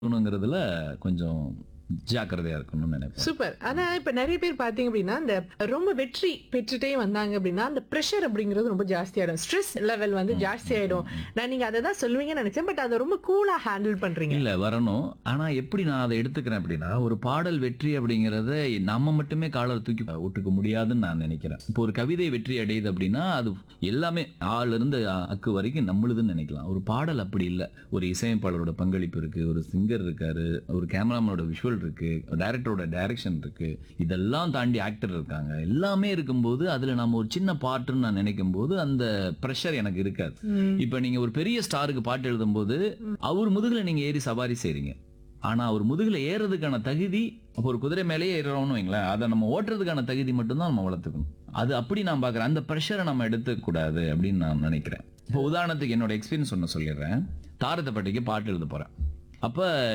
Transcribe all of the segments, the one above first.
இருக்கணுங்கிறதுல கொஞ்சம் ஜாக்கிரதையா இருக்கணும்னு நினைப்பேன் சூப்பர் ஆனா இப்ப நிறைய பேர் பாத்தீங்க அப்படின்னா இந்த ரொம்ப வெற்றி பெற்றுட்டே வந்தாங்க அப்படின்னா அந்த ப்ரெஷர் அப்படிங்கிறது ரொம்ப ஜாஸ்தி ஆயிடும் ஸ்ட்ரெஸ் லெவல் வந்து ஜாஸ்தி ஆயிடும் நான் நீங்க அதை தான் சொல்லுவீங்கன்னு நினைச்சேன் பட் அதை ரொம்ப கூலா ஹேண்டில் பண்றீங்க இல்ல வரணும் ஆனா எப்படி நான் அதை எடுத்துக்கிறேன் அப்படின்னா ஒரு பாடல் வெற்றி அப்படிங்கறத நம்ம மட்டுமே காலர் தூக்கி விட்டுக்க முடியாதுன்னு நான் நினைக்கிறேன் இப்போ ஒரு கவிதை வெற்றி அடையுது அப்படின்னா அது எல்லாமே ஆள் இருந்து அக்கு வரைக்கும் நம்மளுதுன்னு நினைக்கலாம் ஒரு பாடல் அப்படி இல்ல ஒரு இசையமைப்பாளரோட பங்களிப்பு இருக்கு ஒரு சிங்கர் இருக்காரு ஒரு கேமராமேனோட விஷுவல் இருக்கு டைரக்டரோட டைரக்ஷன் இருக்கு இதெல்லாம் தாண்டி ஆக்டர் இருக்காங்க எல்லாமே இருக்கும்போது அதுல நம்ம ஒரு சின்ன பாட்டுன்னு நான் நினைக்கும் போது அந்த ப்ரெஷர் எனக்கு இருக்காது இப்ப நீங்க ஒரு பெரிய ஸ்டாருக்கு பாட்டு எழுதும்போது அவர் முதுகுல நீங்க ஏறி சவாரி செய்றீங்க ஆனா அவர் முதுகுல ஏறதுக்கான தகுதி அப்போ ஒரு குதிரை மேலேயே ஏறுறோம்னு வைங்களேன் அதை நம்ம ஓட்டுறதுக்கான தகுதி மட்டும்தான் நம்ம வளர்த்துக்கணும் அது அப்படி நான் பாக்குறேன் அந்த ப்ரெஷரை நம்ம எடுத்துக்க கூடாது அப்படின்னு நான் நினைக்கிறேன் இப்போ உதாரணத்துக்கு என்னோட எக்ஸ்பீரியன்ஸ் ஒன்று சொல்லிடுறேன் தாரத்தப்பட்டிக்கு பாட்டு எழுத போறேன் அப்ப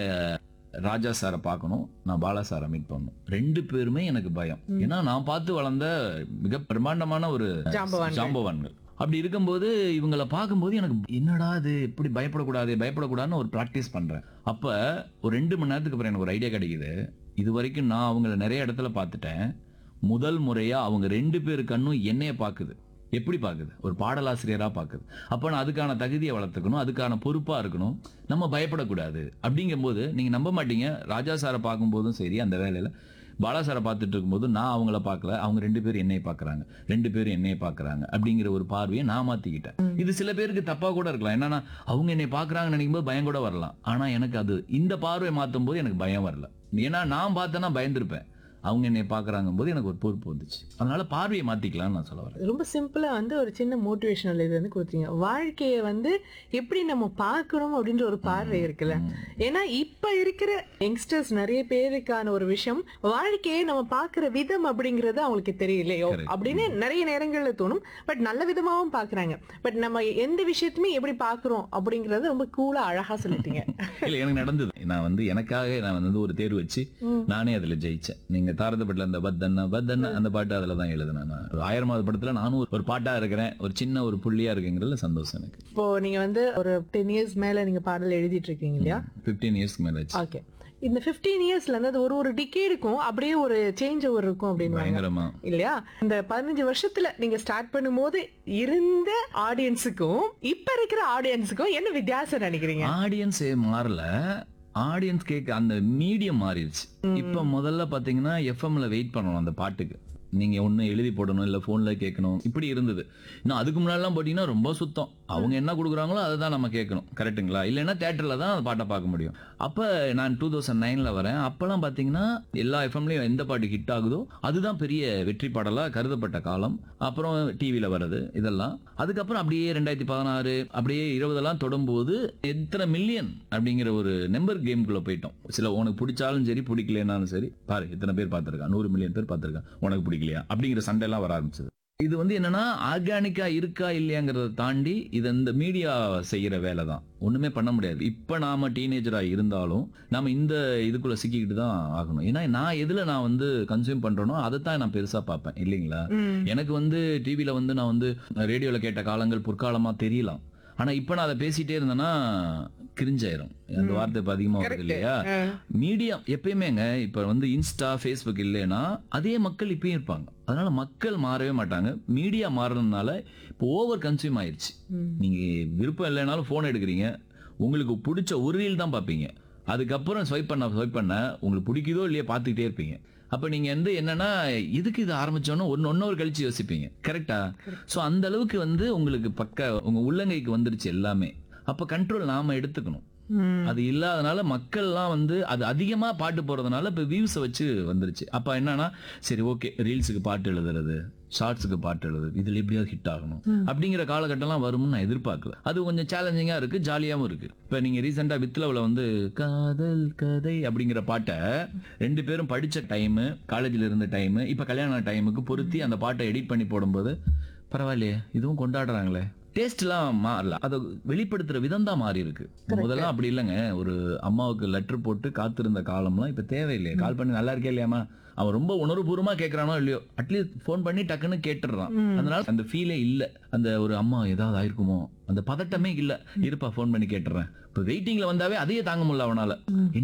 ராஜா சாரை பார்க்கணும் நான் பாலா சாரை மீட் பண்ணணும் ரெண்டு பேருமே எனக்கு பயம் ஏன்னா நான் பார்த்து வளர்ந்த மிக பிரம்மாண்டமான ஒரு ஜாம்பவான்கள். ஜாம்பவான்கள் அப்படி இருக்கும்போது இவங்கள பார்க்கும்போது எனக்கு என்னடா இது இப்படி பயப்படக்கூடாது பயப்படக்கூடாதுன்னு ஒரு ப்ராக்டிஸ் பண்றேன் அப்ப ஒரு ரெண்டு மணி நேரத்துக்கு அப்புறம் எனக்கு ஒரு ஐடியா கிடைக்குது இது வரைக்கும் நான் அவங்கள நிறைய இடத்துல பார்த்துட்டேன் முதல் முறையா அவங்க ரெண்டு பேர் கண்ணும் என்னைய பார்க்குது எப்படி பார்க்குது ஒரு பாடலாசிரியரா பார்க்குது அப்போ நான் அதுக்கான தகுதியை வளர்த்துக்கணும் அதுக்கான பொறுப்பா இருக்கணும் நம்ம பயப்படக்கூடாது அப்படிங்கும்போது நீங்க நம்ப மாட்டீங்க ராஜா சாரை பார்க்கும்போதும் சரி அந்த வேலையில பாலா சாரை பார்த்துட்டு இருக்கும்போது நான் அவங்கள பார்க்கல அவங்க ரெண்டு பேரும் என்னைய பார்க்கறாங்க ரெண்டு பேரும் என்னைய பார்க்கறாங்க அப்படிங்கிற ஒரு பார்வையை நான் மாத்திக்கிட்டேன் இது சில பேருக்கு தப்பா கூட இருக்கலாம் என்னன்னா அவங்க என்னை பார்க்கறாங்கன்னு நினைக்கும் போது பயம் கூட வரலாம் ஆனா எனக்கு அது இந்த பார்வை மாத்தும் போது எனக்கு பயம் வரல ஏன்னா நான் பார்த்தேன்னா பயந்துருப்பேன் அவங்க என்னை பார்க்கறாங்க போது எனக்கு ஒரு பொறுப்பு வந்துச்சு அதனால பார்வையை மாத்திக்கலாம்னு நான் சொல்ல வரேன் ரொம்ப சிம்பிளா வந்து ஒரு சின்ன மோட்டிவேஷனல் இது வந்து கொடுத்தீங்க வாழ்க்கைய வந்து எப்படி நம்ம பார்க்கணும் அப்படின்ற ஒரு பார்வை இருக்குல்ல ஏன்னா இப்ப இருக்கிற யங்ஸ்டர்ஸ் நிறைய பேருக்கான ஒரு விஷயம் வாழ்க்கையை நம்ம பார்க்கிற விதம் அப்படிங்கறது அவங்களுக்கு தெரியலையோ Correct. அப்படின்னு நிறைய நேரங்கள்ல தோணும் பட் நல்ல விதமாவும் பாக்குறாங்க பட் நம்ம எந்த விஷயத்தையுமே எப்படி பாக்குறோம் அப்படிங்கறத ரொம்ப கூலா அழகா சொல்லிட்டீங்க இல்ல எனக்கு நடந்தது நான் வந்து எனக்காக நான் வந்து ஒரு தேர்வு வச்சு நானே அதுல ஜெயிச்சேன் நீங்க தாரதப்பட்டில் அந்த பத்தண்ணா பத்தண்ணா அந்த பாட்டு அதுல தான் எழுதினேன் நான் ஒரு ஆயிரமாவது படத்துல நானும் ஒரு- ஒரு பாட்டா இருக்கிறேன் ஒரு சின்ன ஒரு புள்ளியா இருக்குங்கிறதுல சந்தோஷம் எனக்கு இப்போ நீங்க வந்து ஒரு டென் இயர்ஸ் மேல நீங்க பாடல் எழுதிட்டு இருக்கீங்க இல்லையா பிப்டீன் இயர்ஸ்க்கு மேல ஆச்சு ஓகே இந்த 15 இயர்ஸ்ல இருந்து அது ஒரு ஒரு டிகேடுக்கும் அப்படியே ஒரு சேஞ்ச் ஓவர் இருக்கும் அப்படின்னு பயங்கரமா இல்லையா இந்த பதினஞ்சு வருஷத்துல நீங்க ஸ்டார்ட் பண்ணும்போது இருந்த ஆடியன்ஸுக்கும் இப்ப இருக்கிற ஆடியன்ஸுக்கும் என்ன வித்தியாசம் நினைக்கிறீங்க ஆடியன்ஸே மாறல ஆடியன்ஸ் கேட்க அந்த மீடியம் மாறிடுச்சு இப்ப முதல்ல பாத்தீங்கன்னா எஃப்எம்ல வெயிட் பண்ணணும் அந்த பாட்டுக்கு நீங்க ஒண்ணு எழுதி போடணும் இல்ல போன்ல கேட்கணும் இப்படி இருந்தது இன்னும் அதுக்கு முன்னாடிலாம் போட்டீங்கன்னா ரொம்ப சுத்தம் அவங்க என்ன கொடுக்குறாங்களோ அதை தான் நம்ம கேட்கணும் கரெக்ட்டுங்களா இல்லைன்னா தேட்டர்ல தான் அந்த பாட்டை பார்க்க முடியும் அப்ப நான் டூ தௌசண்ட் நைன்ல வரேன் அப்பெல்லாம் பாத்தீங்கன்னா எல்லா எஃப்எம்லயும் எந்த பாட்டு ஹிட் ஆகுதோ அதுதான் பெரிய வெற்றி பாடலா கருதப்பட்ட காலம் அப்புறம் டிவில வர்றது இதெல்லாம் அதுக்கப்புறம் அப்படியே ரெண்டாயிரத்தி பதினாறு அப்படியே இருபதெல்லாம் தொடும்போது எத்தனை மில்லியன் அப்படிங்கிற ஒரு நம்பர் கேம்குள்ள போயிட்டோம் சில உனக்கு பிடிச்சாலும் சரி பிடிக்கலனாலும் சரி பாரு இத்தனை பேர் பார்த்திருக்கான் நூறு மில்லியன் பேர் பார்த்திருக்கான் உனக்கு பிடிக்கலையா அப்படிங்கிற சண்டை எல்லாம் வர ஆரம்பிச்சது இது வந்து என்னன்னா ஆர்கானிக்கா இருக்கா இல்லையாங்கிறத தாண்டி இது இந்த மீடியா செய்யற வேலை தான் ஒண்ணுமே பண்ண முடியாது இப்ப நாம டீனேஜரா இருந்தாலும் நாம இந்த இதுக்குள்ள சிக்கிக்கிட்டு தான் ஆகணும் ஏன்னா நான் எதுல நான் வந்து கன்சியூம் பண்றேனோ அதை தான் நான் பெருசா பார்ப்பேன் இல்லைங்களா எனக்கு வந்து டிவில வந்து நான் வந்து ரேடியோல கேட்ட காலங்கள் பொற்காலமா தெரியலாம் ஆனா இப்ப நான் அதை பேசிட்டே இருந்தேன்னா கிரிஞ்சாயிரும் அந்த வார்த்தை இப்ப அதிகமா வருது இல்லையா மீடியா எப்பயுமேங்க இப்ப வந்து இன்ஸ்டா ஃபேஸ்புக் இல்லைன்னா அதே மக்கள் இப்பயும் இருப்பாங்க அதனால மக்கள் மாறவே மாட்டாங்க மீடியா மாறுறதுனால இப்போ ஓவர் கன்சியூம் ஆயிருச்சு நீங்க விருப்பம் இல்லைனாலும் போன் எடுக்கிறீங்க உங்களுக்கு பிடிச்ச ஒரு ரீல் தான் பார்ப்பீங்க அதுக்கப்புறம் ஸ்வைப் பண்ண ஸ்வைப் பண்ண உங்களுக்கு பிடிக்குதோ இல்லையோ பார்த்துக்கிட்டே இருப்பீங்க அப்ப நீங்க வந்து என்னன்னா எதுக்கு இது ஆரம்பிச்சோன்னு ஒன்னு ஒன்னொரு கழிச்சு யோசிப்பீங்க கரெக்டா சோ அந்த அளவுக்கு வந்து உங்களுக்கு பக்க உங்க உள்ளங்கைக்கு வந்துருச்சு எல்லாமே அப்ப கண்ட்ரோல் நாம எடுத்துக்கணும் அது இல்லாதனால மக்கள்லாம் வந்து அது அதிகமா பாட்டு போறதுனால இப்ப வியூஸை வச்சு வந்துருச்சு அப்ப என்னன்னா சரி ஓகே ரீல்ஸுக்கு பாட்டு எழுதுறது ஷார்ட்ஸுக்கு பாட்டு எழுதுறது இதுல எப்படியாவது ஹிட் ஆகணும் அப்படிங்கிற காலகட்டம்லாம் வரும்னு நான் எதிர்பார்க்கல அது கொஞ்சம் சேலஞ்சிங்கா இருக்கு ஜாலியாவும் இருக்கு இப்ப நீங்க ரீசெண்டா வித்லவ்ல வந்து காதல் கதை அப்படிங்கிற பாட்டை ரெண்டு பேரும் படிச்ச டைம் காலேஜ்ல இருந்த டைம் இப்ப கல்யாண டைமுக்கு பொருத்தி அந்த பாட்டை எடிட் பண்ணி போடும்போது பரவாயில்லையே இதுவும் கொண்டாடுறாங்களே டேஸ்ட்லாம் மாறல அதை வெளிப்படுத்துற விதம் தான் மாறி இருக்கு முதல்ல அப்படி இல்லைங்க ஒரு அம்மாவுக்கு லெட்டர் போட்டு காத்திருந்த காலம்லாம் இப்ப தேவையில்லையே கால் பண்ணி நல்லா இருக்கே இல்லையாமா அவன் ரொம்ப உணர்வுபூர்வமா கேட்கறானோ இல்லையோ அட்லீஸ்ட் ஃபோன் பண்ணி டக்குன்னு கேட்டுடுறான் அதனால அந்த ஃபீலே இல்ல அந்த ஒரு அம்மா ஏதாவது ஆயிருக்குமோ அந்த பதட்டமே இல்ல இருப்பா ஃபோன் பண்ணி கேட்டுறேன் இப்ப வெயிட்டிங்ல வந்தாவே அதையே தாங்க முடியல அவனால